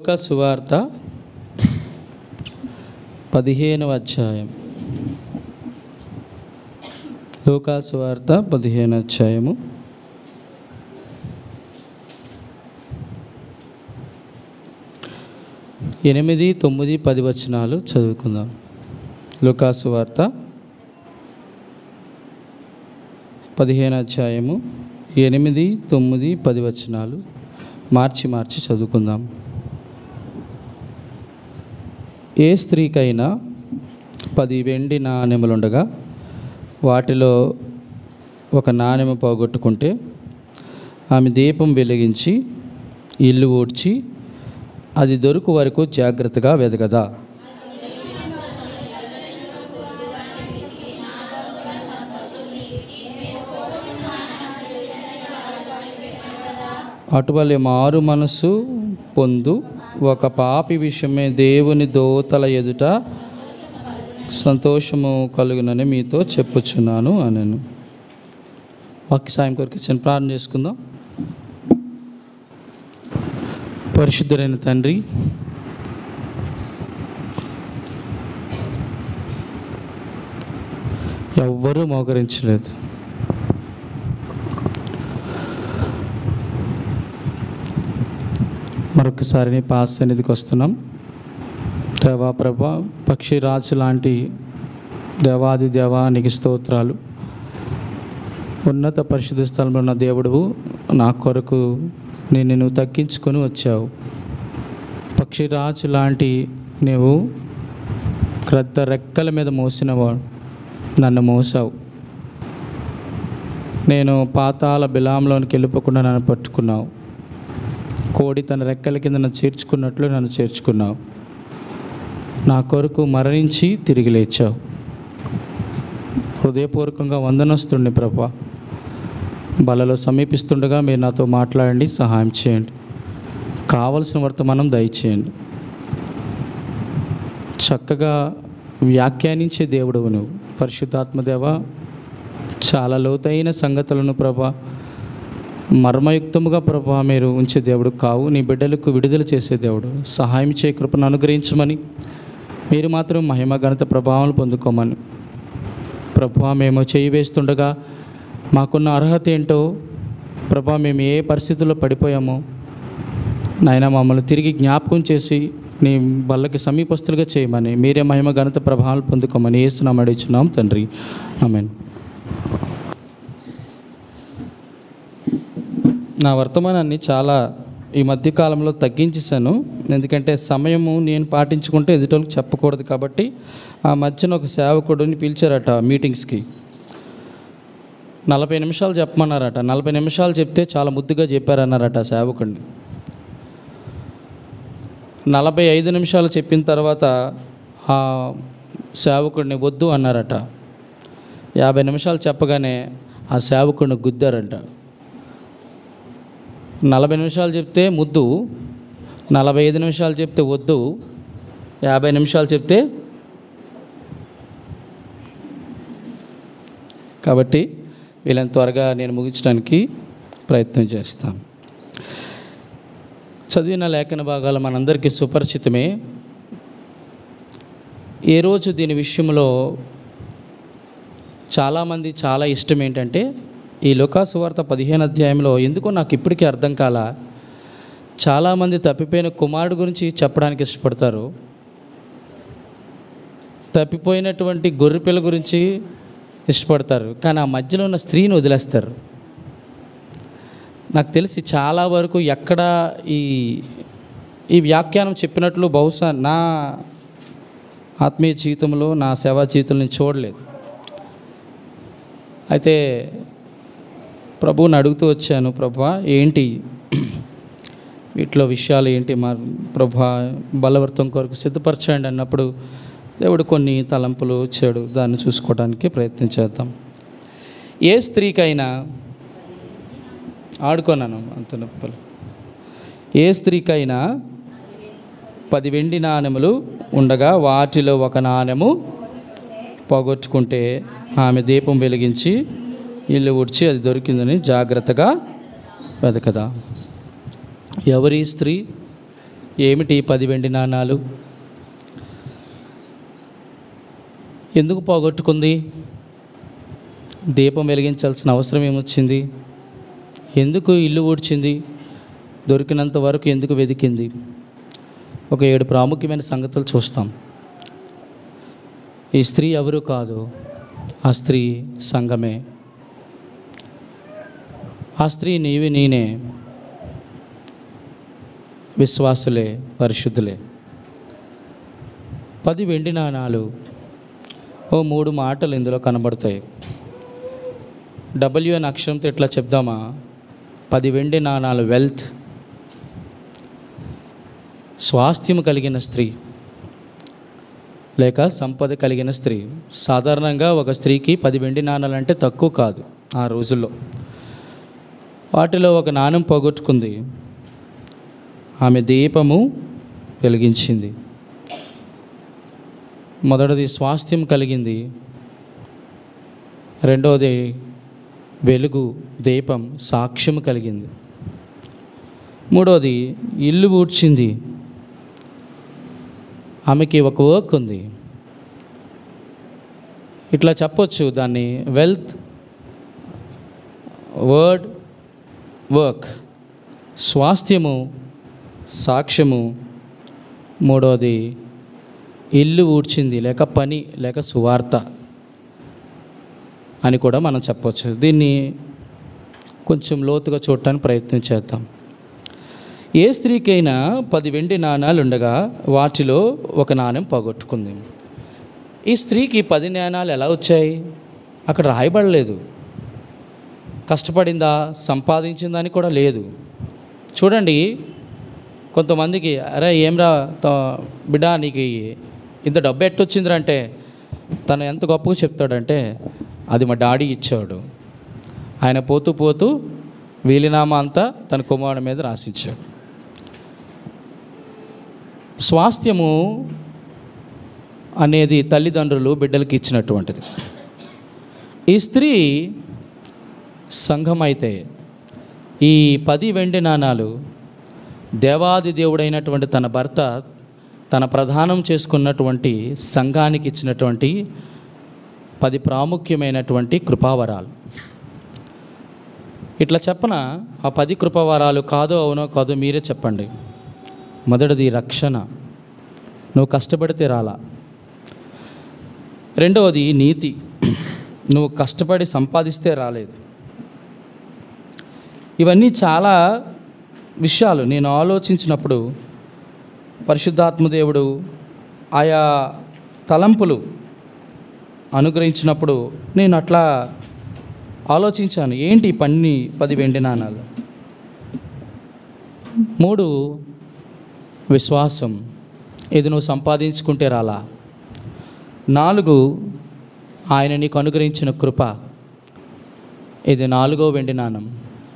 లూకా సువార్త పదిహేనవ అధ్యాయం లూకా సువార్త పదిహేను అధ్యాయము ఎనిమిది తొమ్మిది పది వచనాలు చదువుకుందాం లూకా సువార్త పదిహేను అధ్యాయము ఎనిమిది తొమ్మిది పది వచనాలు మార్చి మార్చి చదువుకుందాం ఏ స్త్రీకైనా పది వెండి నాణెములుండగా వాటిలో ఒక నాణెము పోగొట్టుకుంటే ఆమె దీపం వెలిగించి ఇల్లు ఊడ్చి అది దొరుకు వరకు జాగ్రత్తగా వెదగదా అటువలి మారు మనసు పొందు ఒక పాపి విషయమే దేవుని దోతల ఎదుట సంతోషము కలుగునని మీతో చెప్పుచున్నాను అనను వాక్య సాయం కొరకు చిన్న ప్రార్థన చేసుకుందాం పరిశుద్ధులైన తండ్రి ఎవ్వరూ మోకరించలేదు మరొకసారి నీ పాస్ సన్నిధికి వస్తున్నాం దేవా ప్రభా పక్షిరాజు లాంటి దేవాది దేవా నీకు స్తోత్రాలు ఉన్నత పరిశుద్ధ స్థలంలో ఉన్న దేవుడువు నా కొరకు నేను నువ్వు తగ్గించుకొని వచ్చావు పక్షిరాజు లాంటి నీవు క్రద్ద రెక్కల మీద మోసినవాడు నన్ను మోసావు నేను పాతాల బిలాంలోనికి వెళ్ళిపోకుండా నన్ను పట్టుకున్నావు కోడి తన రెక్కల కింద నన్ను చేర్చుకున్నట్లు నన్ను చేర్చుకున్నావు నా కొరకు మరణించి తిరిగి లేచావు హృదయపూర్వకంగా వందనొస్తుండే ప్రభా బలలో సమీపిస్తుండగా మీరు నాతో మాట్లాడండి సహాయం చేయండి కావలసిన వర్తమానం దయచేయండి చక్కగా వ్యాఖ్యానించే దేవుడవు నువ్వు పరిశుద్ధాత్మదేవ చాలా లోతైన సంగతులను ప్రభా మర్మయుక్తముగా ప్రభా మీరు ఉంచే దేవుడు కావు నీ బిడ్డలకు విడుదల చేసే దేవుడు సహాయం చే కృపను అనుగ్రహించమని మీరు మాత్రం మహిమ ఘనత ప్రభావం పొందుకోమని ప్రభా మేము చేయి వేస్తుండగా మాకున్న అర్హత ఏంటో ప్రభా మేము ఏ పరిస్థితుల్లో పడిపోయామో నాయన మమ్మల్ని తిరిగి జ్ఞాపకం చేసి నీ వాళ్ళకి సమీపస్తులుగా చేయమని మీరే మహిమ ఘనత ప్రభావాలు పొందుకోమని వేస్తున్నాం అడుగుచున్నాం తండ్రి ఆమెన్ నా వర్తమానాన్ని చాలా ఈ మధ్య కాలంలో తగ్గించేశాను ఎందుకంటే సమయము నేను పాటించుకుంటే ఎదుటోళ్ళకి చెప్పకూడదు కాబట్టి ఆ మధ్యన ఒక సేవకుడిని పిలిచారట మీటింగ్స్కి నలభై నిమిషాలు చెప్పమన్నారట నలభై నిమిషాలు చెప్తే చాలా ముద్దుగా చెప్పారన్నారట ఆ సేవకుడిని నలభై ఐదు నిమిషాలు చెప్పిన తర్వాత ఆ సేవకుడిని వద్దు అన్నారట యాభై నిమిషాలు చెప్పగానే ఆ సేవకుడిని గుద్దారంట నలభై నిమిషాలు చెప్తే ముద్దు నలభై ఐదు నిమిషాలు చెప్తే వద్దు యాభై నిమిషాలు చెప్తే కాబట్టి వీళ్ళని త్వరగా నేను ముగించడానికి ప్రయత్నం చేస్తాను చదివిన లేఖన భాగాలు మనందరికీ సుపరిచితమే ఏ రోజు దీని విషయంలో చాలామంది చాలా ఇష్టం ఏంటంటే ఈ లోకాసువార్త పదిహేను అధ్యాయంలో ఎందుకో నాకు ఇప్పటికీ అర్థం కాల చాలామంది తప్పిపోయిన కుమారుడు గురించి చెప్పడానికి ఇష్టపడతారు తప్పిపోయినటువంటి గొర్రెపిల్ల గురించి ఇష్టపడతారు కానీ ఆ మధ్యలో ఉన్న స్త్రీని వదిలేస్తారు నాకు తెలిసి చాలా వరకు ఎక్కడ ఈ ఈ వ్యాఖ్యానం చెప్పినట్లు బహుశా నా ఆత్మీయ జీవితంలో నా సేవా జీవితంలో నేను చూడలేదు అయితే ప్రభువుని అడుగుతూ వచ్చాను ప్రభా ఏంటి వీటిలో విషయాలు ఏంటి మా ప్రభా బలవర్తం కొరకు సిద్ధపరచండి అన్నప్పుడు దేవుడు కొన్ని తలంపులు చెడు దాన్ని చూసుకోవడానికి ప్రయత్నం చేద్దాం ఏ స్త్రీకైనా ఆడుకున్నాను అంత నొప్పులు ఏ స్త్రీకైనా పది వెండి నాణెములు ఉండగా వాటిలో ఒక నాణెము పోగొట్టుకుంటే ఆమె దీపం వెలిగించి ఇల్లు ఉడ్చి అది దొరికిందని జాగ్రత్తగా వెతకదా ఎవరి స్త్రీ ఏమిటి పది వెండి నాణాలు ఎందుకు పోగొట్టుకుంది దీపం వెలిగించాల్సిన అవసరం ఏమొచ్చింది ఎందుకు ఇల్లు ఊడ్చింది దొరికినంత వరకు ఎందుకు వెతికింది ఒక ఏడు ప్రాముఖ్యమైన సంగతులు చూస్తాం ఈ స్త్రీ ఎవరు కాదు ఆ స్త్రీ సంఘమే ఆ స్త్రీ నీవి నేనే విశ్వాసులే పరిశుద్ధులే పది వెండి నాణాలు ఓ మూడు మాటలు ఇందులో కనబడతాయి డబ్ల్యూ అని అక్షరంతో ఎట్లా చెప్దామా పది వెండి నాణాలు వెల్త్ స్వాస్థ్యం కలిగిన స్త్రీ లేక సంపద కలిగిన స్త్రీ సాధారణంగా ఒక స్త్రీకి పది వెండి నాణాలు అంటే తక్కువ కాదు ఆ రోజుల్లో వాటిలో ఒక నాణం పోగొట్టుకుంది ఆమె దీపము వెలిగించింది మొదటిది స్వాస్థ్యం కలిగింది రెండవది వెలుగు దీపం సాక్ష్యం కలిగింది మూడవది ఇల్లు ఊడ్చింది ఆమెకి ఒక వర్క్ ఉంది ఇట్లా చెప్పొచ్చు దాన్ని వెల్త్ వర్డ్ వర్క్ స్వాస్థ్యము సాక్ష్యము మూడవది ఇల్లు ఊడ్చింది లేక పని లేక సువార్త అని కూడా మనం చెప్పవచ్చు దీన్ని కొంచెం లోతుగా చూడటానికి ప్రయత్నం చేద్దాం ఏ స్త్రీకైనా పది వెండి నాణాలు ఉండగా వాటిలో ఒక నాణ్యం పోగొట్టుకుంది ఈ స్త్రీకి పది నాణాలు ఎలా వచ్చాయి అక్కడ రాయబడలేదు కష్టపడిందా సంపాదించిందా అని కూడా లేదు చూడండి కొంతమందికి అరే ఏం రా త- బిడ్డ నీకు ఈ- ఇంత డబ్బు ఎట్టొచ్చిందిరా అంటే తను ఎంత గొప్పగా చెప్తాడంటే అది మా డాడీ ఇచ్చాడు ఆయన పోతూ పోతూ వీలినామా అంతా తన కుమారుడి మీద రాసిచ్చాడు స్వాస్థ్యము అనేది తల్లిదండ్రులు బిడ్డలకి ఇచ్చినటువంటిది ఈ స్త్రీ సంఘం అయితే ఈ పది వెండి నాణాలు దేవాది దేవుడైనటువంటి తన భర్త తన ప్రధానం చేసుకున్నటువంటి సంఘానికి ఇచ్చినటువంటి పది ప్రాముఖ్యమైనటువంటి కృపావరాలు ఇట్లా చెప్పన ఆ పది కృపావరాలు కాదో అవునో కాదో మీరే చెప్పండి మొదటిది రక్షణ నువ్వు కష్టపడితే రాలా రెండవది నీతి నువ్వు కష్టపడి సంపాదిస్తే రాలేదు ఇవన్నీ చాలా విషయాలు నేను ఆలోచించినప్పుడు పరిశుద్ధాత్మదేవుడు ఆయా తలంపులు అనుగ్రహించినప్పుడు నేను అట్లా ఆలోచించాను ఏంటి ఈ పన్ని పది వెండి నాణాలు మూడు విశ్వాసం ఇది నువ్వు సంపాదించుకుంటే రాలా నాలుగు ఆయన నీకు అనుగ్రహించిన కృప ఇది నాలుగో వెండి నాణం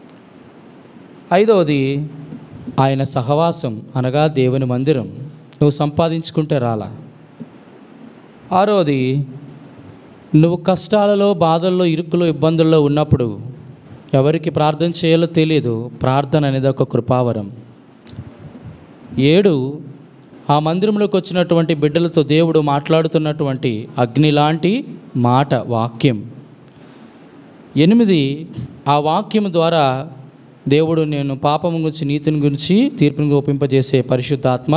ఐదవది ఆయన సహవాసం అనగా దేవుని మందిరం నువ్వు సంపాదించుకుంటే రాలా ఆరోది నువ్వు కష్టాలలో బాధల్లో ఇరుకులో ఇబ్బందుల్లో ఉన్నప్పుడు ఎవరికి ప్రార్థన చేయాలో తెలియదు ప్రార్థన అనేది ఒక కృపావరం ఏడు ఆ మందిరంలోకి వచ్చినటువంటి బిడ్డలతో దేవుడు మాట్లాడుతున్నటువంటి అగ్ని లాంటి మాట వాక్యం ఎనిమిది ఆ వాక్యం ద్వారా దేవుడు నేను పాపం గురించి నీతిని గురించి తీర్పుని ఒప్పింపజేసే పరిశుద్ధాత్మ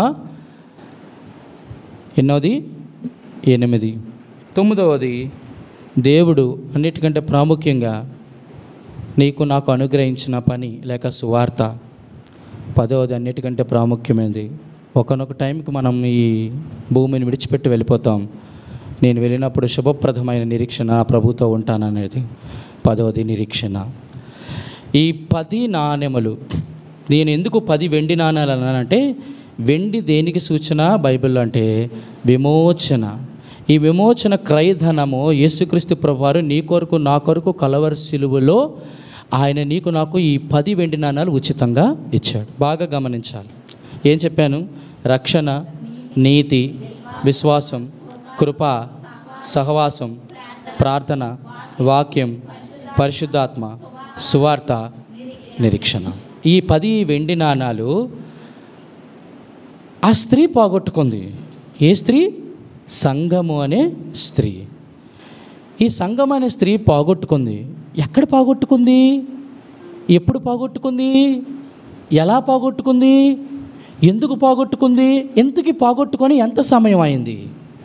ఎన్నోది ఎనిమిది తొమ్మిదవది దేవుడు అన్నిటికంటే ప్రాముఖ్యంగా నీకు నాకు అనుగ్రహించిన పని లేక సువార్త పదవది అన్నిటికంటే ప్రాముఖ్యమైనది ఒకనొక టైంకి మనం ఈ భూమిని విడిచిపెట్టి వెళ్ళిపోతాం నేను వెళ్ళినప్పుడు శుభప్రదమైన నిరీక్షణ నా ప్రభుతో ఉంటాననేది పదవది నిరీక్షణ ఈ పది నాణెములు నేను ఎందుకు పది వెండి నాణాలు అన్నానంటే వెండి దేనికి సూచన బైబిల్లో అంటే విమోచన ఈ విమోచన క్రయధనము యేసుక్రీస్తు ప్రభువారు నీ కొరకు నా కొరకు కలవరి సిలువలో ఆయన నీకు నాకు ఈ పది వెండి నాణాలు ఉచితంగా ఇచ్చాడు బాగా గమనించాలి ఏం చెప్పాను రక్షణ నీతి విశ్వాసం కృప సహవాసం ప్రార్థన వాక్యం పరిశుద్ధాత్మ సువార్త నిరీక్షణ ఈ పది వెండి నాణాలు ఆ స్త్రీ పోగొట్టుకుంది ఏ స్త్రీ సంగము అనే స్త్రీ ఈ సంఘం అనే స్త్రీ పోగొట్టుకుంది ఎక్కడ పోగొట్టుకుంది ఎప్పుడు పోగొట్టుకుంది ఎలా పోగొట్టుకుంది ఎందుకు పోగొట్టుకుంది ఎందుకు పోగొట్టుకొని ఎంత సమయం అయింది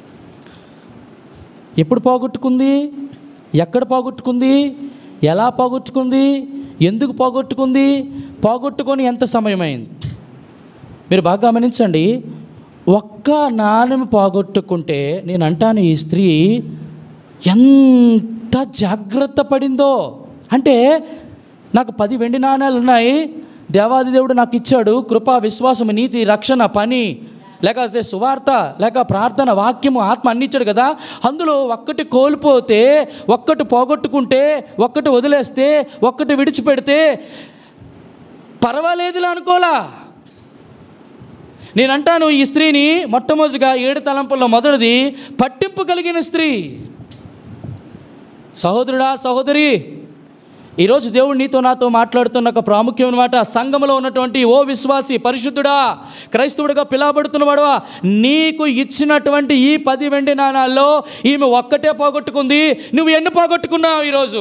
ఎప్పుడు పోగొట్టుకుంది ఎక్కడ పోగొట్టుకుంది ఎలా పోగొట్టుకుంది ఎందుకు పోగొట్టుకుంది పోగొట్టుకొని ఎంత సమయం అయింది మీరు బాగా గమనించండి ఒక్క నాణెం పోగొట్టుకుంటే నేను అంటాను ఈ స్త్రీ ఎంత జాగ్రత్త పడిందో అంటే నాకు పది వెండి నాణాలు ఉన్నాయి దేవాది దేవుడు నాకు ఇచ్చాడు కృప విశ్వాసం నీతి రక్షణ పని లేకపోతే సువార్త లేక ప్రార్థన వాక్యము ఆత్మ అన్ని ఇచ్చాడు కదా అందులో ఒక్కటి కోల్పోతే ఒక్కటి పోగొట్టుకుంటే ఒక్కటి వదిలేస్తే ఒక్కటి విడిచిపెడితే పర్వాలేదులే అనుకోలా నేను అంటాను ఈ స్త్రీని మొట్టమొదటిగా ఏడు తలంపుల్లో మొదటిది పట్టింపు కలిగిన స్త్రీ సహోదరుడా సహోదరి ఈరోజు దేవుడు నీతో నాతో మాట్లాడుతున్న ఒక ప్రాముఖ్యమైన మాట సంఘంలో ఉన్నటువంటి ఓ విశ్వాసి పరిశుద్ధుడా క్రైస్తవుడిగా పిలవబడుతున్నవాడువా నీకు ఇచ్చినటువంటి ఈ పది వెండి నాణాల్లో ఈమె ఒక్కటే పోగొట్టుకుంది నువ్వు ఎన్ని పోగొట్టుకున్నావు ఈరోజు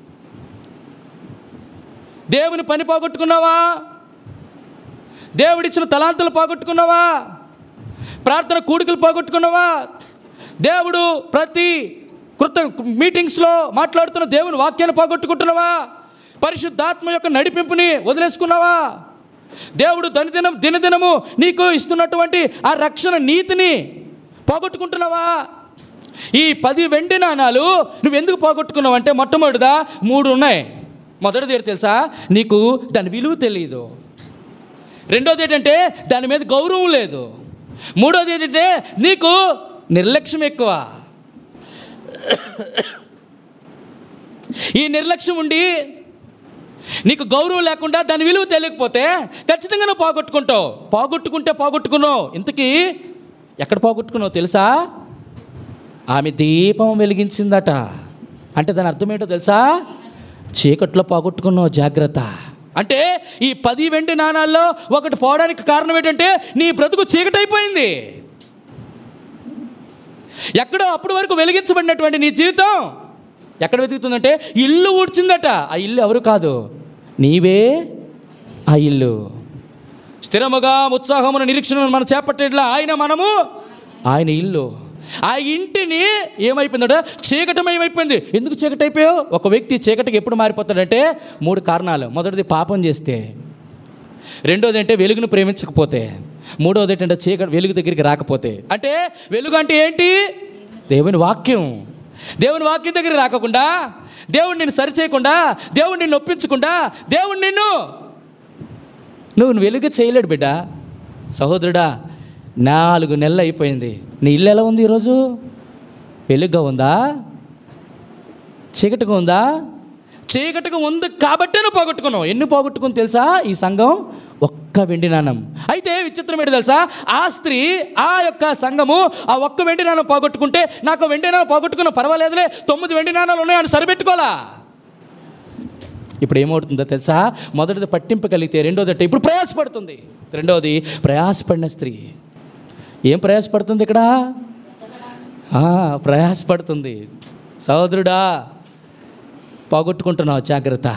దేవుని పని పోగొట్టుకున్నావా దేవుడిచ్చిన తలాంతులు పోగొట్టుకున్నావా ప్రార్థన కూడికలు పోగొట్టుకున్నావా దేవుడు ప్రతి కృత మీటింగ్స్లో మాట్లాడుతున్న దేవుని వాక్యాన్ని పోగొట్టుకుంటున్నావా పరిశుద్ధాత్మ యొక్క నడిపింపుని వదిలేసుకున్నావా దేవుడు దినదినం దినదినము నీకు ఇస్తున్నటువంటి ఆ రక్షణ నీతిని పోగొట్టుకుంటున్నావా ఈ పది వెండి నాణాలు నువ్వు ఎందుకు పోగొట్టుకున్నావు అంటే మొట్టమొదటిగా మూడు ఉన్నాయి మొదటిది ఏంటి తెలుసా నీకు దాని విలువ తెలియదు రెండోది ఏంటంటే దాని మీద గౌరవం లేదు మూడోది ఏంటంటే నీకు నిర్లక్ష్యం ఎక్కువ ఈ నిర్లక్ష్యం ఉండి నీకు గౌరవం లేకుండా దాని విలువ తెలియకపోతే ఖచ్చితంగా నువ్వు పోగొట్టుకుంటావు పోగొట్టుకుంటే పోగొట్టుకున్నావు ఇంతకీ ఎక్కడ పోగొట్టుకున్నావు తెలుసా ఆమె దీపం వెలిగించిందట అంటే దాని అర్థం ఏంటో తెలుసా చీకట్లో పోగొట్టుకున్నావు జాగ్రత్త అంటే ఈ పది వెండి నాణాల్లో ఒకటి పోవడానికి కారణం ఏంటంటే నీ బ్రతుకు చీకటైపోయింది ఎక్కడో అప్పటి వరకు వెలిగించబడినటువంటి నీ జీవితం ఎక్కడ వెతుకుతుందంటే ఇల్లు ఊడ్చిందట ఆ ఇల్లు ఎవరు కాదు నీవే ఆ ఇల్లు స్థిరముగా ఉత్సాహమున నిరీక్షణను మనం చేపట్టేట్లా ఆయన మనము ఆయన ఇల్లు ఆ ఇంటిని ఏమైపోయిందట చీకటమయమైపోయింది ఎందుకు చీకటి అయిపోయావు ఒక వ్యక్తి చీకటికి ఎప్పుడు మారిపోతాడంటే మూడు కారణాలు మొదటిది పాపం చేస్తే రెండోది అంటే వెలుగును ప్రేమించకపోతే మూడోది ఏంటంటే చీకటి వెలుగు దగ్గరికి రాకపోతే అంటే వెలుగు అంటే ఏంటి దేవుని వాక్యం దేవుని వాక్యం దగ్గరికి రాకుండా దేవుడు నిన్ను సరిచేయకుండా దేవుడు నిన్ను ఒప్పించకుండా దేవుడు నిన్ను నువ్వు వెలుగు చేయలేడు బిడ్డ సహోదరుడా నాలుగు నెలలు అయిపోయింది నీ ఇల్లు ఎలా ఉంది ఈరోజు వెలుగుగా ఉందా చీకటిగా ఉందా చీకటిగా ఉంది కాబట్టే నువ్వు పోగొట్టుకున్నావు ఎన్ని పోగొట్టుకుని తెలుసా ఈ సంఘం ఒక్క వెండి నాణం అయితే విచిత్రం ఏంటి తెలుసా ఆ స్త్రీ ఆ యొక్క సంఘము ఆ ఒక్క వెండి నాణం పోగొట్టుకుంటే నాకు వెండి నాణం పోగొట్టుకున్నా పర్వాలేదులే తొమ్మిది వెండి నాణాలు ఉన్నాయని సరిపెట్టుకోవాలా ఇప్పుడు ఏమవుతుందో తెలుసా మొదటిది పట్టింపు కలిగితే రెండోది అంటే ఇప్పుడు ప్రయాసపడుతుంది రెండోది ప్రయాసపడిన స్త్రీ ఏం ప్రయాసపడుతుంది ఇక్కడ ఆ, ప్రయాసపడుతుంది సహోదరుడా పోగొట్టుకుంటున్నావు జాగ్రత్త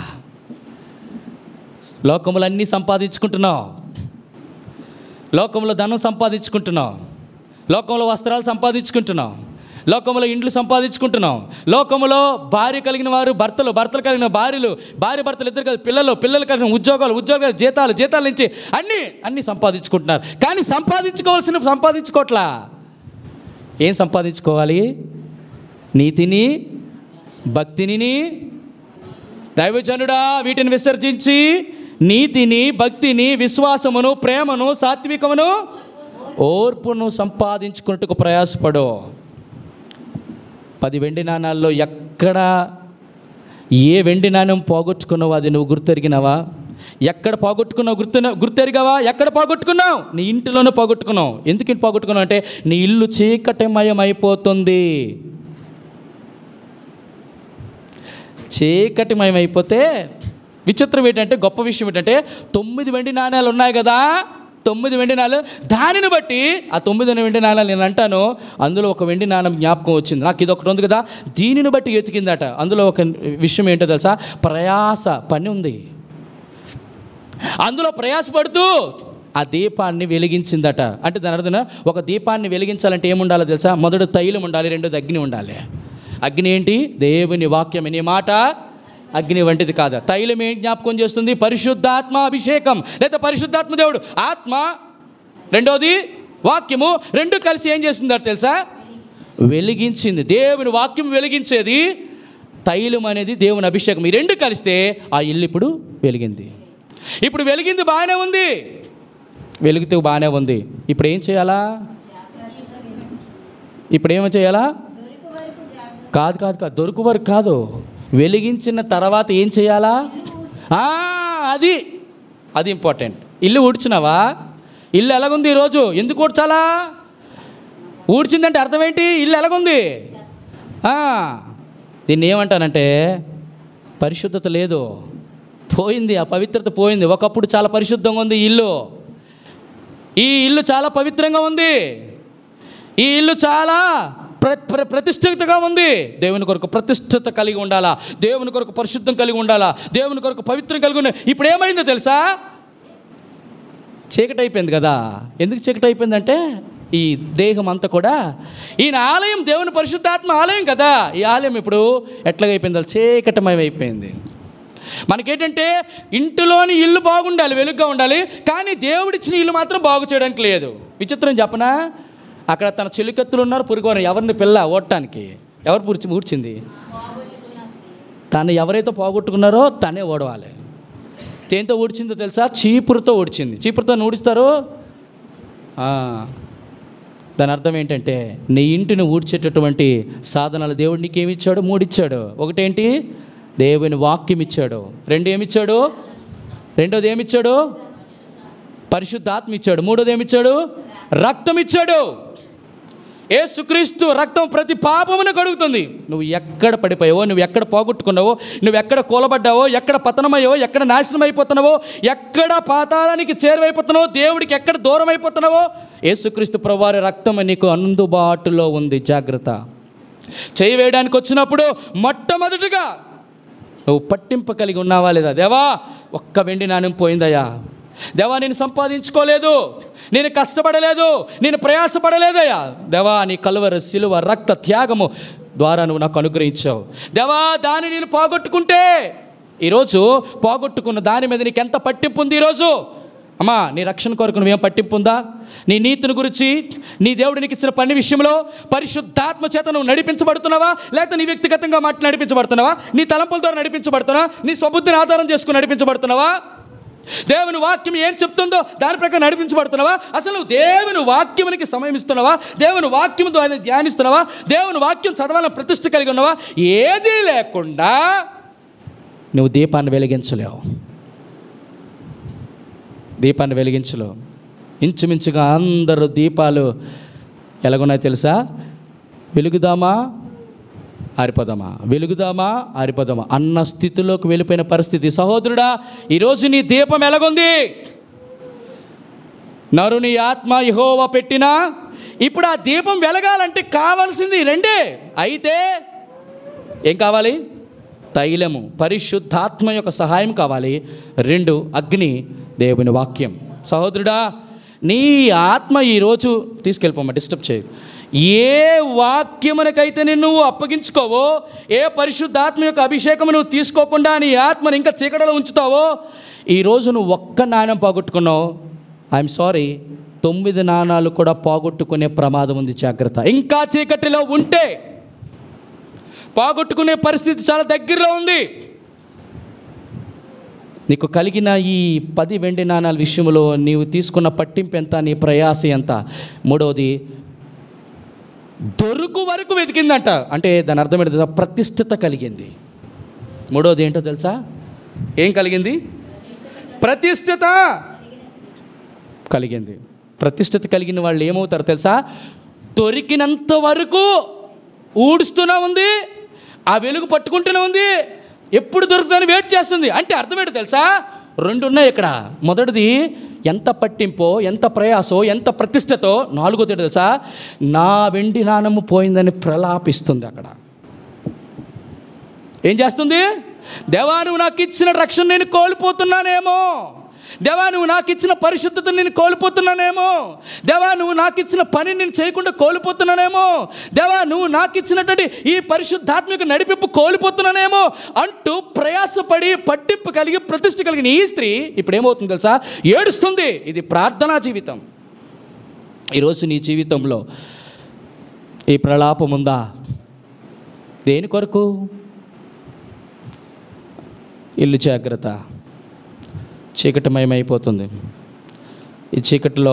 లోకములన్నీ సంపాదించుకుంటున్నావు లోకంలో ధనం సంపాదించుకుంటున్నావు లోకంలో వస్త్రాలు సంపాదించుకుంటున్నావు లోకంలో ఇండ్లు సంపాదించుకుంటున్నాం లోకంలో భార్య కలిగిన వారు భర్తలు భర్తలు కలిగిన భార్యలు భార్య భర్తలు ఇద్దరు కలిగి పిల్లలు పిల్లలు కలిగిన ఉద్యోగాలు ఉద్యోగాలు జీతాలు జీతాల నుంచి అన్నీ అన్నీ సంపాదించుకుంటున్నారు కానీ సంపాదించుకోవాల్సిన సంపాదించుకోవట్లా ఏం సంపాదించుకోవాలి నీతిని భక్తిని దైవజనుడా వీటిని విసర్జించి నీతిని భక్తిని విశ్వాసమును ప్రేమను సాత్వికమును ఓర్పును సంపాదించుకున్నట్టుకు ప్రయాసపడు పది వెండి నాణాల్లో ఎక్కడ ఏ వెండి నాణ్యం పోగొట్టుకున్నావు అది నువ్వు గుర్తెరిగినావా ఎక్కడ పోగొట్టుకున్నావు గుర్తు గుర్తెరిగావా ఎక్కడ పోగొట్టుకున్నావు నీ ఇంటిలోనే పోగొట్టుకున్నావు ఎందుకు ఇంటి పోగొట్టుకున్నావు అంటే నీ ఇల్లు చీకటిమయం అయిపోతుంది చీకటిమయం అయిపోతే విచిత్రం ఏంటంటే గొప్ప విషయం ఏంటంటే తొమ్మిది వెండి నాణ్యాలు ఉన్నాయి కదా తొమ్మిది వెండి నాణాలు దానిని బట్టి ఆ తొమ్మిది వెండి నాణాలు నేను అంటాను అందులో ఒక వెండి నాణం జ్ఞాపకం వచ్చింది నాకు ఇది ఒకటి ఉంది కదా దీనిని బట్టి ఎతికిందట అందులో ఒక విషయం ఏంటో తెలుసా ప్రయాస పని ఉంది అందులో ప్రయాసపడుతూ ఆ దీపాన్ని వెలిగించిందట అంటే దాని అర్థం ఒక దీపాన్ని వెలిగించాలంటే ఏముండాలో తెలుసా మొదట తైలం ఉండాలి రెండోది అగ్ని ఉండాలి అగ్ని ఏంటి దేవుని వాక్యం నీ మాట అగ్ని వంటిది కాదు తైలం ఏం జ్ఞాపకం చేస్తుంది పరిశుద్ధాత్మ అభిషేకం లేదా పరిశుద్ధాత్మ దేవుడు ఆత్మ రెండోది వాక్యము రెండు కలిసి ఏం చేసిందో తెలుసా వెలిగించింది దేవుని వాక్యం వెలిగించేది తైలం అనేది దేవుని అభిషేకం ఈ రెండు కలిస్తే ఆ ఇల్లు ఇప్పుడు వెలిగింది ఇప్పుడు వెలిగింది బాగానే ఉంది వెలుగుతూ బాగానే ఉంది ఇప్పుడు ఏం చేయాలా ఇప్పుడు ఏమో చేయాలా కాదు కాదు కాదు దొరుకు వరకు కాదు వెలిగించిన తర్వాత ఏం చేయాలా ఆ, అది అది ఇంపార్టెంట్ ఇల్లు ఊడ్చినావా ఇల్లు ఎలాగుంది ఈరోజు ఎందుకు ఊడ్చాలా ఊడ్చిందంటే అర్థం ఏంటి ఇల్లు ఎలాగుంది ఆ, దీన్ని ఏమంటానంటే పరిశుద్ధత లేదు పోయింది ఆ పవిత్రత పోయింది ఒకప్పుడు చాలా పరిశుద్ధంగా ఉంది ఈ ఇల్లు ఈ ఇల్లు చాలా పవిత్రంగా ఉంది ఈ ఇల్లు చాలా ప్ర ప్ర ప్రతిష్ఠితగా ఉంది దేవుని కొరకు ప్రతిష్ఠత కలిగి ఉండాలా దేవుని కొరకు పరిశుద్ధం కలిగి ఉండాలా దేవుని కొరకు పవిత్రం కలిగి ఉండాలి ఇప్పుడు ఏమైందో తెలుసా చీకటి అయిపోయింది కదా ఎందుకు చీకటి అయిపోయిందంటే ఈ దేహం అంతా కూడా ఈయన ఆలయం దేవుని పరిశుద్ధాత్మ ఆలయం కదా ఈ ఆలయం ఇప్పుడు ఎట్లాగైపోయింది చీకటమయం అయిపోయింది మనకేంటంటే ఇంటిలోని ఇల్లు బాగుండాలి వెలుగ్గా ఉండాలి కానీ దేవుడిచ్చిన ఇల్లు మాత్రం బాగు చేయడానికి లేదు విచిత్రం చెప్పనా అక్కడ తన చెలికత్తులు ఉన్నారు పురుగోరు ఎవరిని పిల్ల ఓడటానికి ఎవరు పూర్చి ఊడ్చింది తను ఎవరైతే పోగొట్టుకున్నారో తనే ఓడవాలి దేంతో ఊడ్చిందో తెలుసా చీపురుతో ఊడ్చింది చీపురుతో ఊడిస్తారు ఆ, దాని అర్థం ఏంటంటే నీ ఇంటిని ఊడ్చేటటువంటి సాధనాలు దేవుడు నీకేమి ఇచ్చాడు మూడిచ్చాడు ఒకటేంటి దేవుని వాక్యం ఇచ్చాడు రెండు ఏమిచ్చాడు రెండోది ఏమిచ్చాడు పరిశుద్ధాత్మ ఇచ్చాడు మూడోది ఏమిచ్చాడు రక్తం ఇచ్చాడు ఏసుక్రీస్తు రక్తం ప్రతి పాపమును కడుగుతుంది నువ్వు ఎక్కడ పడిపోయావో నువ్వు ఎక్కడ పోగొట్టుకున్నావో నువ్వు ఎక్కడ కూలబడ్డావో ఎక్కడ పతనమయ్యావో ఎక్కడ నాశనం అయిపోతున్నావో ఎక్కడ పాతాళానికి చేరువైపోతున్నావో దేవుడికి ఎక్కడ దూరం అయిపోతున్నావో ఏసుక్రీస్తు ప్రభువారి రక్తం నీకు అందుబాటులో ఉంది జాగ్రత్త చేయి వేయడానికి వచ్చినప్పుడు మొట్టమొదటిగా నువ్వు పట్టింపు కలిగి ఉన్నావా లేదా దేవా ఒక్క వెండి నాణ్యం పోయిందయ్యా దేవా నేను సంపాదించుకోలేదు నేను కష్టపడలేదు నేను ప్రయాసపడలేదయ్యా దేవా నీ కలువర సిలువ రక్త త్యాగము ద్వారా నువ్వు నాకు అనుగ్రహించావు దేవా దాన్ని నేను పోగొట్టుకుంటే ఈరోజు పోగొట్టుకున్న దాని మీద నీకు ఎంత పట్టింపు ఉంది ఈరోజు అమ్మా నీ రక్షణ కొరకు నువ్వేం పట్టింపు ఉందా నీ నీతిని గురించి నీ దేవుడు నీకు ఇచ్చిన పని విషయంలో పరిశుద్ధాత్మ చేత నువ్వు నడిపించబడుతున్నావా లేకపోతే నీ వ్యక్తిగతంగా మాట నడిపించబడుతున్నావా నీ తలంపుల ద్వారా నడిపించబడుతున్నావా నీ స్వబుద్ధిని ఆధారం చేసుకుని నడిపించబడుతున్నావా దేవుని వాక్యం ఏం చెప్తుందో దాని ప్రకారం నడిపించబడుతున్నావా అసలు నువ్వు దేవుని వాక్యమునికి సమయం ఇస్తున్నావా దేవుని వాక్యం ద్వారా ధ్యానిస్తున్నావా దేవుని వాక్యం చదవాలని ప్రతిష్ట కలిగి ఉన్నావా ఏదీ లేకుండా నువ్వు దీపాన్ని వెలిగించలేవు దీపాన్ని వెలిగించలేవు ఇంచుమించుగా అందరూ దీపాలు ఎలాగున్నాయో తెలుసా వెలుగుదామా ఆరిపోదామా వెలుగుదామా ఆరిపోదామా అన్న స్థితిలోకి వెళ్ళిపోయిన పరిస్థితి సహోదరుడా ఈరోజు నీ దీపం ఎలాగుంది నరుని ఆత్మ యహోవ పెట్టినా ఇప్పుడు ఆ దీపం వెలగాలంటే కావాల్సింది రెండే అయితే ఏం కావాలి తైలము పరిశుద్ధాత్మ యొక్క సహాయం కావాలి రెండు అగ్ని దేవుని వాక్యం సహోదరుడా నీ ఆత్మ ఈరోజు తీసుకెళ్ళిపోమ్మా డిస్టర్బ్ చేయదు ఏ వాక్యమునకైతే నిన్ను నువ్వు అప్పగించుకోవో ఏ పరిశుద్ధాత్మ యొక్క అభిషేకము నువ్వు తీసుకోకుండా నీ ఆత్మను ఇంకా చీకటిలో ఉంచుతావో ఈరోజు నువ్వు ఒక్క నాణ్యం పోగొట్టుకున్నావు ఐఎమ్ సారీ తొమ్మిది నాణాలు కూడా పోగొట్టుకునే ప్రమాదం ఉంది జాగ్రత్త ఇంకా చీకటిలో ఉంటే పోగొట్టుకునే పరిస్థితి చాలా దగ్గరలో ఉంది నీకు కలిగిన ఈ పది వెండి నాణాల విషయంలో నీవు తీసుకున్న పట్టింపు ఎంత నీ ప్రయాస ఎంత మూడవది దొరుకు వరకు వెతికిందంట అంటే దాని అర్థం ఏంటో తెలుసా? ప్రతిష్ఠిత కలిగింది మూడవది ఏంటో తెలుసా ఏం కలిగింది ప్రతిష్ఠిత కలిగింది ప్రతిష్ఠిత కలిగిన వాళ్ళు ఏమవుతారు తెలుసా దొరికినంత వరకు ఊడుస్తూనే ఉంది ఆ వెలుగు పట్టుకుంటూనే ఉంది ఎప్పుడు దొరుకుతుందని వెయిట్ చేస్తుంది అంటే అర్థం ఏంటో తెలుసా రెండు ఉన్నాయి ఇక్కడ మొదటిది ఎంత పట్టింపో ఎంత ప్రయాసో ఎంత ప్రతిష్టతో నాలుగోది ఏంటో తెలుసా నా వెండి నాణము పోయిందని ప్రలాపిస్తుంది అక్కడ ఏం చేస్తుంది దేవా నువ్వు నాకు ఇచ్చిన రక్షణ నేను కోల్పోతున్నానేమో దేవా నువ్వు నాకు ఇచ్చిన పరిశుద్ధతను నేను కోల్పోతున్నానేమో దేవా నువ్వు నాకు ఇచ్చిన పని నేను చేయకుండా కోల్పోతున్నానేమో దేవా నువ్వు నాకు ఇచ్చినటువంటి ఈ పరిశుద్ధాత్మిక నడిపింపు కోల్పోతున్నానేమో అంటూ ప్రయాసపడి పట్టింపు కలిగి ప్రతిష్ఠ కలిగిన ఈ స్త్రీ ఇప్పుడు ఏమవుతుంది తెలుసా ఏడుస్తుంది ఇది ప్రార్థనా జీవితం ఈరోజు నీ జీవితంలో ఈ ప్రలాపం ఉందా దేని కొరకు ఇల్లు జాగ్రత్త చీకటిమయమైపోతుంది ఈ చీకటిలో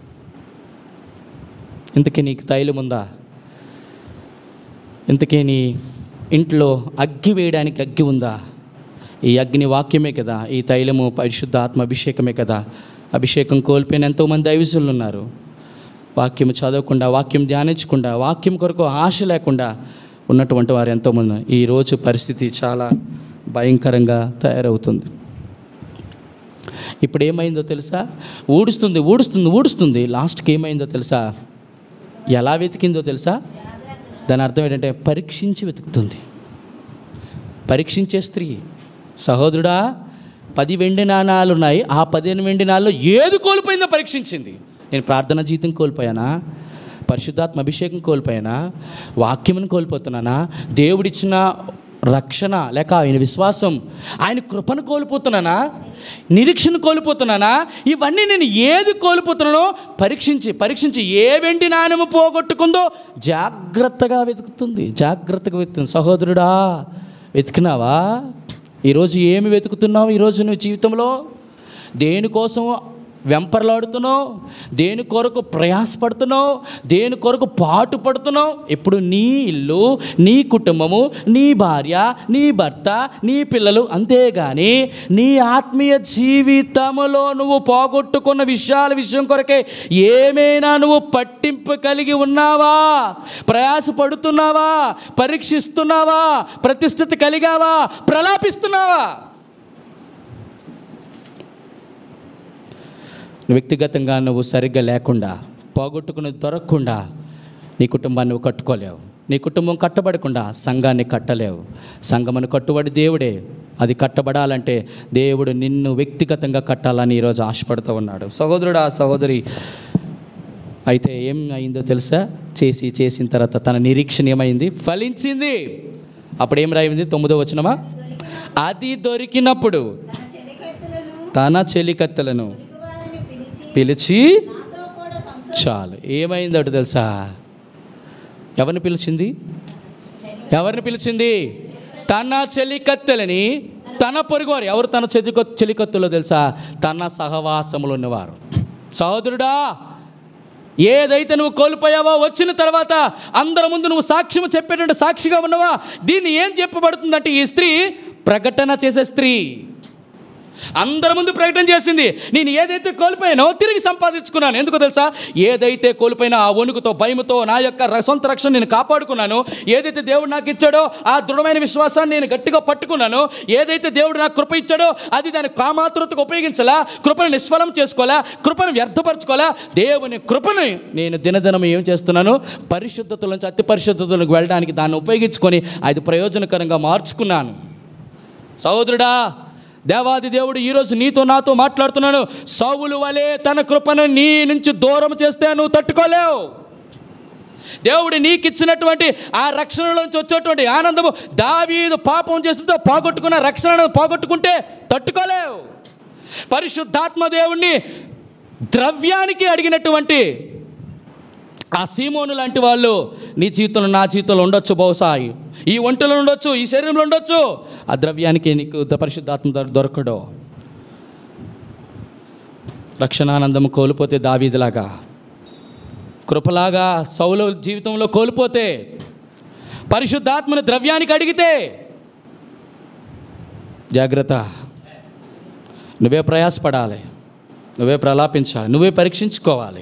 ఇంతకీ నీకు తైలం ఉందా ఇంతకీ నీ ఇంట్లో అగ్గి వేయడానికి అగ్గి ఉందా ఈ అగ్ని వాక్యమే కదా ఈ తైలము పరిశుద్ధ ఆత్మ అభిషేకమే కదా అభిషేకం కోల్పోయిన ఎంతోమంది దైవజులు ఉన్నారు వాక్యం చదవకుండా వాక్యం ధ్యానించకుండా వాక్యం కొరకు ఆశ లేకుండా ఉన్నటువంటి వారు ఎంతోమంది ఉన్నారు. ఈరోజు పరిస్థితి చాలా భయంకరంగా తయారవుతుంది ఇప్పుడు ఏమైందో తెలుసా ఊడుస్తుంది ఊడుస్తుంది ఊడుస్తుంది లాస్ట్కి ఏమైందో తెలుసా ఎలా వెతికిందో తెలుసా దాని అర్థం ఏంటంటే పరీక్షించి వెతుకుతుంది పరీక్షించే స్త్రీ సహోదరుడా పది వెండి నాణాలు ఉన్నాయి ఆ పదిహేను వెండి నాణాల్లో ఏది కోల్పోయిందో పరీక్షించింది నేను ప్రార్థన జీవితం కోల్పోయానా పరిశుద్ధాత్మ అభిషేకం కోల్పోయానా వాక్యమును కోల్పోతున్నానా దేవుడిచ్చిన రక్షణ లేక ఆయన విశ్వాసం ఆయన కృపను కోల్పోతున్నానా నిరీక్షణ కోల్పోతున్నానా ఇవన్నీ నేను ఏది కోల్పోతున్నానో పరీక్షించి పరీక్షించి ఏ వెండి నాణ్యము పోగొట్టుకుందో జాగ్రత్తగా వెతుకుతుంది జాగ్రత్తగా వెతుకుతుంది సహోదరుడా వెతికినావా ఈరోజు ఏమి వెతుకుతున్నావు ఈరోజు నువ్వు జీవితంలో దేనికోసం వెంపర్లాడుతున్నావు దేని కొరకు ప్రయాసపడుతున్నావు దేని కొరకు పాటు పడుతున్నావు ఇప్పుడు నీ ఇల్లు నీ కుటుంబము నీ భార్య నీ భర్త నీ పిల్లలు అంతేగాని నీ ఆత్మీయ జీవితంలో నువ్వు పోగొట్టుకున్న విషయాల విషయం కొరకే ఏమైనా నువ్వు పట్టింపు కలిగి ఉన్నావా ప్రయాసపడుతున్నావా పరీక్షిస్తున్నావా ప్రతిష్ఠిత కలిగావా ప్రలాపిస్తున్నావా వ్యక్తిగతంగా నువ్వు సరిగ్గా లేకుండా పోగొట్టుకున్నది దొరకకుండా నీ కుటుంబాన్ని నువ్వు కట్టుకోలేవు నీ కుటుంబం కట్టబడకుండా సంఘాన్ని కట్టలేవు సంఘమును కట్టుబడి దేవుడే అది కట్టబడాలంటే దేవుడు నిన్ను వ్యక్తిగతంగా కట్టాలని ఈరోజు ఆశపడుతూ ఉన్నాడు సహోదరుడు ఆ సహోదరి అయితే ఏం అయిందో తెలుసా చేసి చేసిన తర్వాత తన నిరీక్షణ ఏమైంది ఫలించింది అప్పుడు ఏం రాయింది తొమ్మిదో వచ్చినమా అది దొరికినప్పుడు తన చెలికత్తెలను పిలిచి చాలు ఏమైంది అటు తెలుసా ఎవరిని పిలిచింది ఎవరిని పిలిచింది తన చెలికత్తెలని తన పొరుగువారు ఎవరు తన చెలిక చెలికత్తులో తెలుసా తన సహవాసములు ఉన్నవారు సహోదరుడా ఏదైతే నువ్వు కోల్పోయావో వచ్చిన తర్వాత అందరి ముందు నువ్వు సాక్ష్యం చెప్పేటంటే సాక్షిగా ఉన్నవా దీన్ని ఏం చెప్పబడుతుందంటే ఈ స్త్రీ ప్రకటన చేసే స్త్రీ అందరి ముందు ప్రకటన చేసింది నేను ఏదైతే కోల్పోయానో తిరిగి సంపాదించుకున్నాను ఎందుకో తెలుసా ఏదైతే కోల్పోయినా ఆ వణుకుతో భయముతో నా యొక్క ర- సొంత రక్షణ నేను కాపాడుకున్నాను ఏదైతే దేవుడు నాకు ఇచ్చాడో ఆ దృఢమైన విశ్వాసాన్ని నేను గట్టిగా పట్టుకున్నాను ఏదైతే దేవుడు నాకు కృప ఇచ్చాడో అది దాని కామాతురతకు ఉపయోగించాలా కృపను నిష్ఫలం చేసుకోవాలా కృపను వ్యర్థపరచుకోవాలా దేవుని కృపను నేను దినదినం ఏం చేస్తున్నాను పరిశుద్ధత నుంచి అతి పరిశుద్ధతలకు వెళ్ళడానికి దాన్ని ఉపయోగించుకొని అది ప్రయోజనకరంగా మార్చుకున్నాను సహోదరుడా దేవాది దేవుడు ఈరోజు నీతో నాతో మాట్లాడుతున్నాను సౌలు వలె తన కృపను నీ నుంచి దూరం చేస్తే నువ్వు తట్టుకోలేవు దేవుడు నీకు ఇచ్చినటువంటి ఆ రక్షణలోంచి వచ్చేటువంటి ఆనందము దావీదు పాపం చేస్తుంటే పోగొట్టుకున్న రక్షణను పోగొట్టుకుంటే తట్టుకోలేవు పరిశుద్ధాత్మ దేవుణ్ణి ద్రవ్యానికి అడిగినటువంటి ఆ సీమోను లాంటి వాళ్ళు నీ జీవితంలో నా జీవితంలో ఉండొచ్చు బహుశా ఈ ఒంటిలో ఉండొచ్చు ఈ శరీరంలో ఉండొచ్చు ఆ ద్రవ్యానికి నీకు ద- పరిశుద్ధాత్మ దొర- దొరకడు రక్షణానందం కోల్పోతే దావీదిలాగా కృపలాగా సౌల జీవితంలో కోల్పోతే పరిశుద్ధాత్మను ద్రవ్యానికి అడిగితే జాగ్రత్త నువ్వే ప్రయాసపడాలి నువ్వే ప్రలాపించాలి నువ్వే పరీక్షించుకోవాలి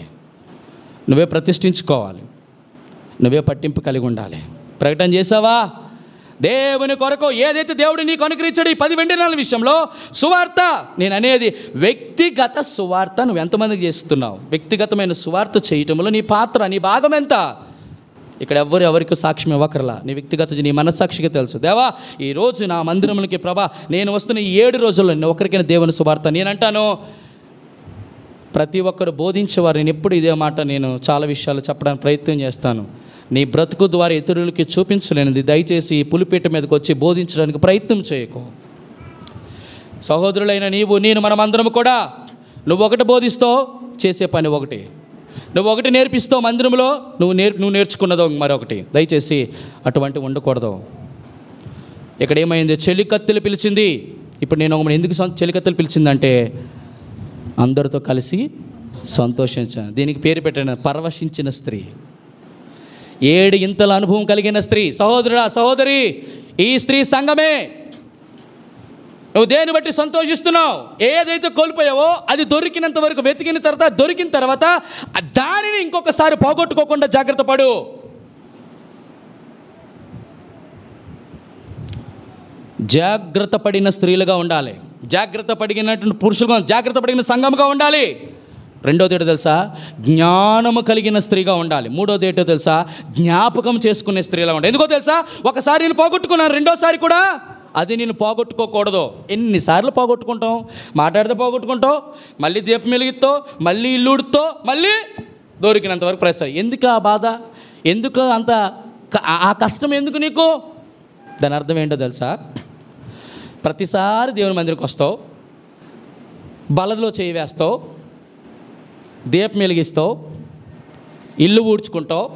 నువ్వే ప్రతిష్ఠించుకోవాలి నువ్వే పట్టింపు కలిగి ఉండాలి ప్రకటన చేసావా దేవుని కొరకు ఏదైతే దేవుడు నీకు అనుగ్రహించాడు ఈ పది వెండి నెలల విషయంలో సువార్త నేను అనేది వ్యక్తిగత సువార్త నువ్వు ఎంతమందికి చేస్తున్నావు వ్యక్తిగతమైన సువార్త చేయటంలో నీ పాత్ర నీ భాగం ఎంత ఇక్కడ ఎవ్వరు ఎవరికి సాక్ష్యం ఇవ్వకరలా నీ వ్యక్తిగత నీ మనస్సాక్షిగా తెలుసు దేవా ఈ రోజు నా మందిరములకి ప్రభా నేను వస్తున్న ఈ ఏడు రోజుల్లో నేను ఒకరికైనా దేవుని సువార్త నేనంటాను ప్రతి ఒక్కరు బోధించేవారు నేను ఎప్పుడు ఇదే మాట నేను చాలా విషయాలు చెప్పడానికి ప్రయత్నం చేస్తాను నీ బ్రతుకు ద్వారా ఇతరులకి చూపించలేనిది దయచేసి ఈ పులిపీట మీదకి వచ్చి బోధించడానికి ప్రయత్నం చేయకు సహోదరులైన నీవు నేను మనమందరం కూడా నువ్వు ఒకటి బోధిస్తావు చేసే పని ఒకటి నువ్వు ఒకటి నేర్పిస్తావు మందిరంలో నువ్వు నేర్ నువ్వు నేర్చుకున్నదో మరొకటి దయచేసి అటువంటి ఉండకూడదు ఇక్కడ ఏమైంది చెలికత్తెలు పిలిచింది ఇప్పుడు నేను ఒక ఎందుకు సం- చెలికత్తెలు పిలిచిందంటే అందరితో కలిసి సంతోషించాను దీనికి పేరు పెట్టిన పరవశించిన స్త్రీ ఏడు ఇంతల అనుభవం కలిగిన స్త్రీ సహోదరుడా సహోదరి ఈ స్త్రీ సంఘమే నువ్వు దేని బట్టి సంతోషిస్తున్నావు ఏదైతే కోల్పోయావో అది దొరికినంత వరకు వెతికిన తర్వాత దొరికిన తర్వాత ఆ దానిని ఇంకొకసారి పోగొట్టుకోకుండా జాగ్రత్త పడు జాగ్రత్త పడిన స్త్రీలుగా ఉండాలి జాగ్రత్త పడినటువంటి పురుషులుగా జాగ్రత్త పడిన సంఘముగా ఉండాలి రెండోది ఏంటో తెలుసా జ్ఞానము కలిగిన స్త్రీగా ఉండాలి మూడోది ఏంటో తెలుసా జ్ఞాపకం చేసుకునే స్త్రీలా ఉండాలి ఎందుకో తెలుసా ఒకసారి నేను పోగొట్టుకున్నాను రెండోసారి కూడా అది నేను పోగొట్టుకోకూడదు ఎన్నిసార్లు పోగొట్టుకుంటాం మాట్లాడితే పోగొట్టుకుంటాం మళ్ళీ దీపం వెలిగిస్తావు మళ్ళీ ఇల్లు ఉడుతో మళ్ళీ దొరికినంత వరకు ప్రయత్నం ఎందుకు ఆ బాధ ఎందుకు అంత క- ఆ- ఆ కష్టం ఎందుకు నీకు దాని అర్థం ఏంటో తెలుసా ప్రతిసారి దేవుని మందిరికి వస్తావు బలదలో చేయి వేస్తావు దీపం వెలిగిస్తావు ఇల్లు ఊడ్చుకుంటావు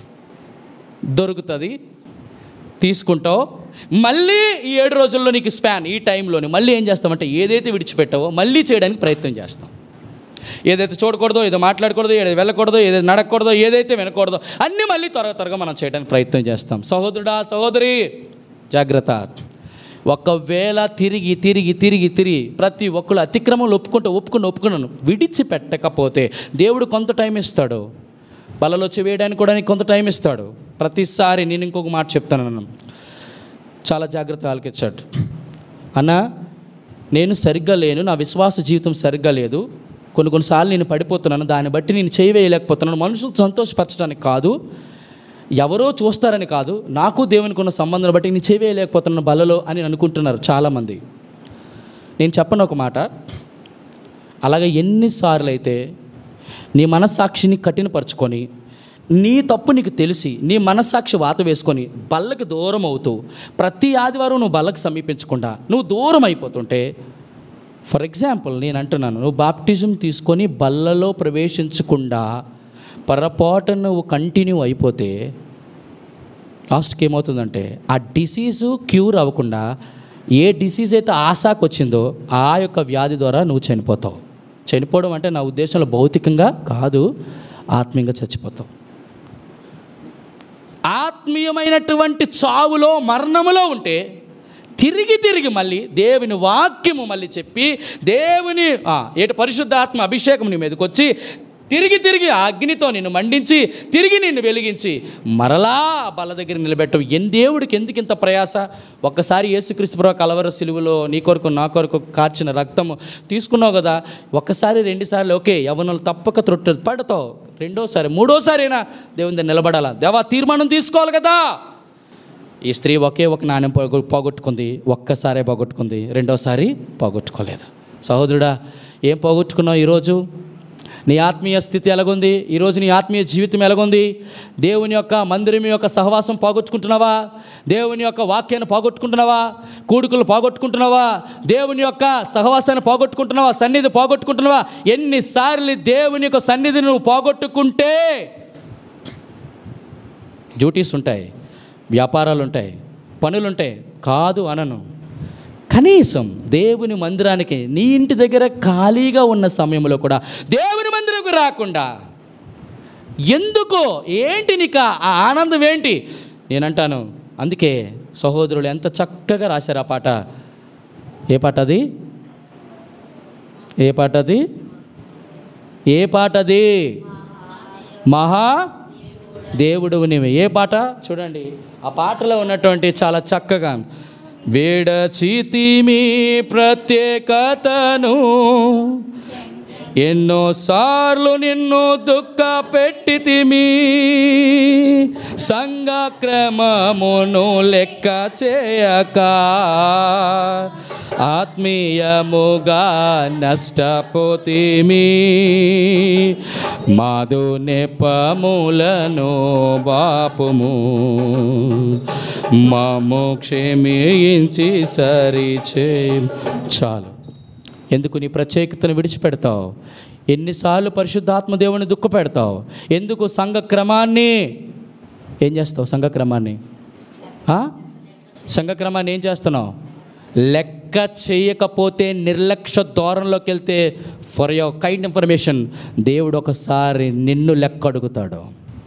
దొరుకుతుంది తీసుకుంటావు మళ్ళీ ఈ ఏడు రోజుల్లో నీకు స్పాన్ ఈ టైంలోని మళ్ళీ ఏం చేస్తామంటే ఏదైతే విడిచిపెట్టావో మళ్ళీ చేయడానికి ప్రయత్నం చేస్తాం ఏదైతే చూడకూడదో ఏదో మాట్లాడకూడదో ఏదైతే వెళ్ళకూడదో ఏదైతే నడకూడదో ఏదైతే వినకూడదో అన్నీ మళ్ళీ త్వరగా త్వరగా మనం చేయడానికి ప్రయత్నం చేస్తాం సహోదరుడా సహోదరి జాగ్రత్త ఒకవేళ తిరిగి తిరిగి తిరిగి తిరిగి ప్రతి ఒక్కరు అతిక్రమంలో ఒప్పుకుంటూ ఒప్పుకుంటూ ఒప్పుకున్నాను విడిచిపెట్టకపోతే దేవుడు కొంత టైం ఇస్తాడు బలలో వేయడానికి కూడా నీకు కొంత టైం ఇస్తాడు ప్రతిసారి నేను ఇంకొక మాట చెప్తాను అన్నాను చాలా జాగ్రత్తగా ఆలకించాడు అన్న నేను సరిగ్గా లేను నా విశ్వాస జీవితం సరిగ్గా లేదు కొన్ని కొన్నిసార్లు నేను పడిపోతున్నాను దాన్ని బట్టి నేను చేయవేయలేకపోతున్నాను మనుషులు సంతోషపరచడానికి కాదు ఎవరో చూస్తారని కాదు నాకు దేవునికి ఉన్న సంబంధం బట్టి నేను చేయవేయలేకపోతున్నాను బలలో అని అనుకుంటున్నారు చాలామంది నేను చెప్పను ఒక మాట అలాగే ఎన్నిసార్లు అయితే నీ మనస్సాక్షిని కఠినపరుచుకొని నీ తప్పు నీకు తెలిసి నీ మనస్సాక్షి వాత వేసుకొని బల్లకి దూరం అవుతూ ప్రతి ఆదివారం నువ్వు బల్లకి సమీపించకుండా నువ్వు దూరం అయిపోతుంటే ఫర్ ఎగ్జాంపుల్ నేను అంటున్నాను నువ్వు బాప్టిజం తీసుకొని బల్లలో ప్రవేశించకుండా పొరపాటు నువ్వు కంటిన్యూ అయిపోతే లాస్ట్కి ఏమవుతుందంటే ఆ డిసీజు క్యూర్ అవ్వకుండా ఏ డిసీజ్ అయితే ఆశాకు వచ్చిందో ఆ యొక్క వ్యాధి ద్వారా నువ్వు చనిపోతావు చనిపోవడం అంటే నా ఉద్దేశంలో భౌతికంగా కాదు ఆత్మీయంగా చచ్చిపోతావు ఆత్మీయమైనటువంటి చావులో మరణములో ఉంటే తిరిగి తిరిగి మళ్ళీ దేవుని వాక్యము మళ్ళీ చెప్పి దేవుని ఆ, ఏటి పరిశుద్ధాత్మ అభిషేకం నీ మీదకి వచ్చి తిరిగి తిరిగి ఆ అగ్నితో నిన్ను మండించి తిరిగి నిన్ను వెలిగించి మరలా ఆ బల్ల దగ్గర నిలబెట్టవు ఎన్ దేవుడికి ఎందుకు ఇంత ప్రయాస ఒక్కసారి యేసుక్రీస్తు ప్రభు కలవర సిలువలో నీ కొరకు నా కొరకు కార్చిన రక్తము తీసుకున్నావు కదా ఒక్కసారి రెండుసార్లు ఓకే యవనులు తప్పక త్రొట్టు పడతావు రెండోసారి మూడోసారైనా దేవుని దగ్గర నిలబడాలా దేవా తీర్మానం తీసుకోవాలి కదా ఈ స్త్రీ ఒకే ఒక నాణ్యం పోగొ పోగొట్టుకుంది ఒక్కసారే పోగొట్టుకుంది రెండోసారి పోగొట్టుకోలేదు సహోదరుడా ఏం పోగొట్టుకున్నావు ఈరోజు నీ ఆత్మీయ స్థితి ఎలాగుంది ఈరోజు నీ ఆత్మీయ జీవితం ఎలాగుంది దేవుని యొక్క మందిరం యొక్క సహవాసం పోగొట్టుకుంటున్నావా దేవుని యొక్క వాక్యాన్ని పోగొట్టుకుంటున్నావా కూడుకులు పోగొట్టుకుంటున్నావా దేవుని యొక్క సహవాసాన్ని పోగొట్టుకుంటున్నావా సన్నిధి పోగొట్టుకుంటున్నావా ఎన్నిసార్లు దేవుని యొక్క సన్నిధిని నువ్వు పోగొట్టుకుంటే డ్యూటీస్ ఉంటాయి వ్యాపారాలు ఉంటాయి పనులు ఉంటాయి కాదు అనను కనీసం దేవుని మందిరానికి నీ ఇంటి దగ్గర ఖాళీగా ఉన్న సమయంలో కూడా దేవుని మందిరంకు రాకుండా ఎందుకో ఏంటి నీకు ఆ ఆనందం ఏంటి నేనంటాను అందుకే సహోదరులు ఎంత చక్కగా రాశారు ఆ పాట ఏ పాట అది ఏ పాట అది ఏ పాట అది మహా దేవుడు నీవే ఏ పాట చూడండి ఆ పాటలో ఉన్నటువంటి చాలా చక్కగా వేడచితిమి ప్రత్యేకతను ఎన్నోసార్లు నిన్ను దుఃఖ పెట్టితిమి సంఘ క్రమమును లెక్క చేయక ఆత్మీయముగా నష్టపోతిమి మాదు నెపములను బాపుము మాము క్షమించి సరిచే చాలు ఎందుకు నీ ప్రత్యేకతను విడిచిపెడతావు ఎన్నిసార్లు పరిశుద్ధాత్మ దేవుని దుఃఖ పెడతావు ఎందుకు సంఘ క్రమాన్ని ఏం చేస్తావు సంఘ క్రమాన్ని ఆ? సంఘ క్రమాన్ని ఏం చేస్తున్నావు లెక్క చేయకపోతే నిర్లక్ష్య దూరంలోకి వెళ్తే ఫర్ యువర్ కైండ్ ఇన్ఫర్మేషన్ దేవుడు ఒకసారి నిన్ను లెక్క అడుగుతాడు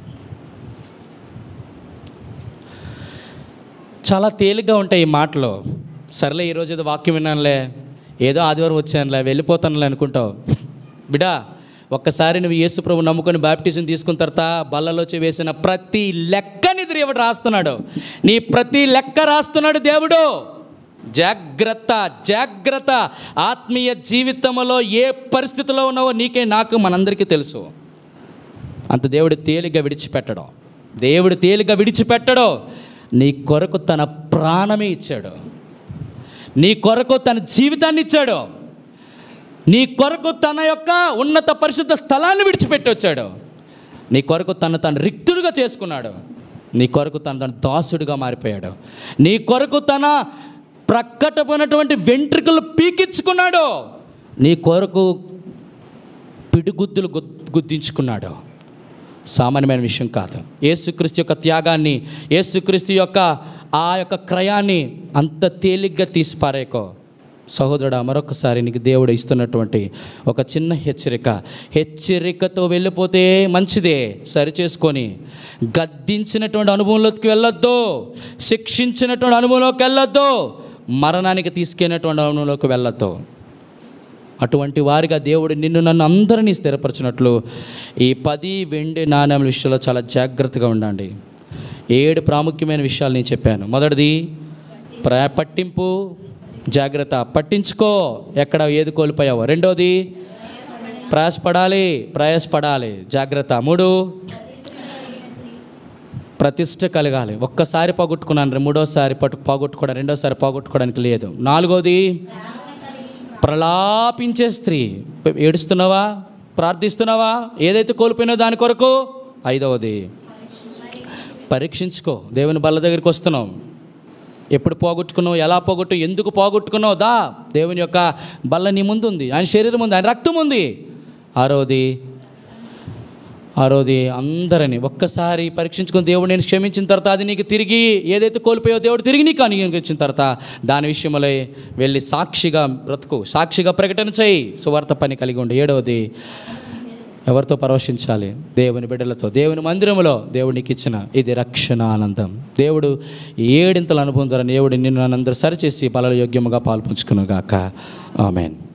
చాలా తేలిగ్గా ఉంటాయి ఈ మాటలు సర్లే ఈరోజు ఏదో వాక్యం విన్నానులే ఏదో ఆదివారం వచ్చానులే వెళ్ళిపోతానులే అనుకుంటావు బిడా ఒక్కసారి నువ్వు యేసు ప్రభు నమ్ముకొని బాప్టిజం తీసుకున్న తర్వాత బల్లలోచి వేసిన ప్రతి లెక్కని దేవుడు రాస్తున్నాడు నీ ప్రతి లెక్క రాస్తున్నాడు దేవుడు జాగ్రత్త జాగ్రత్త ఆత్మీయ జీవితంలో ఏ పరిస్థితిలో ఉన్నావో నీకే నాకు మనందరికీ తెలుసు అంత దేవుడు తేలిగ్గా విడిచిపెట్టడం దేవుడు తేలిగ్గా విడిచిపెట్టడం నీ కొరకు తన ప్రాణమే ఇచ్చాడు నీ కొరకు తన జీవితాన్ని ఇచ్చాడు నీ కొరకు తన యొక్క ఉన్నత పరిశుద్ధ స్థలాన్ని విడిచిపెట్టి వచ్చాడు నీ కొరకు తను తను రిక్తుడిగా చేసుకున్నాడు నీ కొరకు తను తన దాసుడిగా మారిపోయాడు నీ కొరకు తన ప్రక్కటపోయినటువంటి వెంట్రుకలు పీకించుకున్నాడు నీ కొరకు పిడిగుద్దులు గుద్- గుద్దించుకున్నాడు సామాన్యమైన విషయం కాదు యేసుక్రీస్తు యొక్క త్యాగాన్ని యేసుక్రీస్తు యొక్క ఆ యొక్క క్రయాన్ని అంత తేలిగ్గా తీసి పారేకో సహోదరుడా మరొకసారి నీకు దేవుడు ఇస్తున్నటువంటి ఒక చిన్న హెచ్చరిక హెచ్చరికతో వెళ్ళిపోతే మంచిదే సరి చేసుకొని గద్దించినటువంటి అనుభవంలోకి వెళ్ళొద్దు శిక్షించినటువంటి అనుభవంలోకి వెళ్ళొద్దు మరణానికి తీసుకెళ్ళినటువంటి అనుభవంలోకి వెళ్ళొద్దు అటువంటి వారిగా దేవుడు నిన్ను నన్ను అందరినీ స్థిరపరచినట్లు ఈ పది వెండి నాణ్యాల విషయంలో చాలా జాగ్రత్తగా ఉండండి ఏడు ప్రాముఖ్యమైన విషయాలు నేను చెప్పాను మొదటిది ప్రా పట్టింపు జాగ్రత్త పట్టించుకో ఎక్కడ ఏది కోల్పోయావో రెండోది ప్రయాసపడాలి ప్రయాసపడాలి జాగ్రత్త మూడు ప్రతిష్ట కలగాలి ఒక్కసారి పోగొట్టుకున్నాను రే- మూడోసారి పట్టు పోగొట్టుకోవడం రెండోసారి పోగొట్టుకోవడానికి లేదు నాలుగోది ప్రలాపించే స్త్రీ ఏడుస్తున్నావా ప్రార్థిస్తున్నావా ఏదైతే కోల్పోయినో దాని కొరకు ఐదవది పరీక్షించుకో దేవుని బల్ల దగ్గరికి వస్తున్నావు ఎప్పుడు పోగొట్టుకున్నావు ఎలా పోగొట్టు ఎందుకు పోగొట్టుకున్నావు దా దేవుని యొక్క బల్ల నీ ముందు ఉంది ఆయన శరీరం ఉంది ఆయన రక్తం ఉంది ఆరోది ఆరోది అందరిని ఒక్కసారి పరీక్షించుకుని దేవుడు నేను క్షమించిన తర్వాత అది నీకు తిరిగి ఏదైతే కోల్పోయో దేవుడు తిరిగి నీకు అనుగ్రహించిన తర్వాత దాని విషయంలో వెళ్ళి సాక్షిగా బ్రతుకు సాక్షిగా ప్రకటన చేయి సువార్త పని కలిగి ఉండి ఏడవది ఎవరితో పరవశించాలి దేవుని బిడ్డలతో దేవుని మందిరంలో దేవునికి ఇచ్చిన ఇది రక్షణ ఆనందం దేవుడు ఈ ఏడింతల అనుభవం ద్వారా దేవుడు నిన్ను అందరూ సరిచేసి బల యోగ్యముగా పాల్పంచుకును గాక ఆమెన్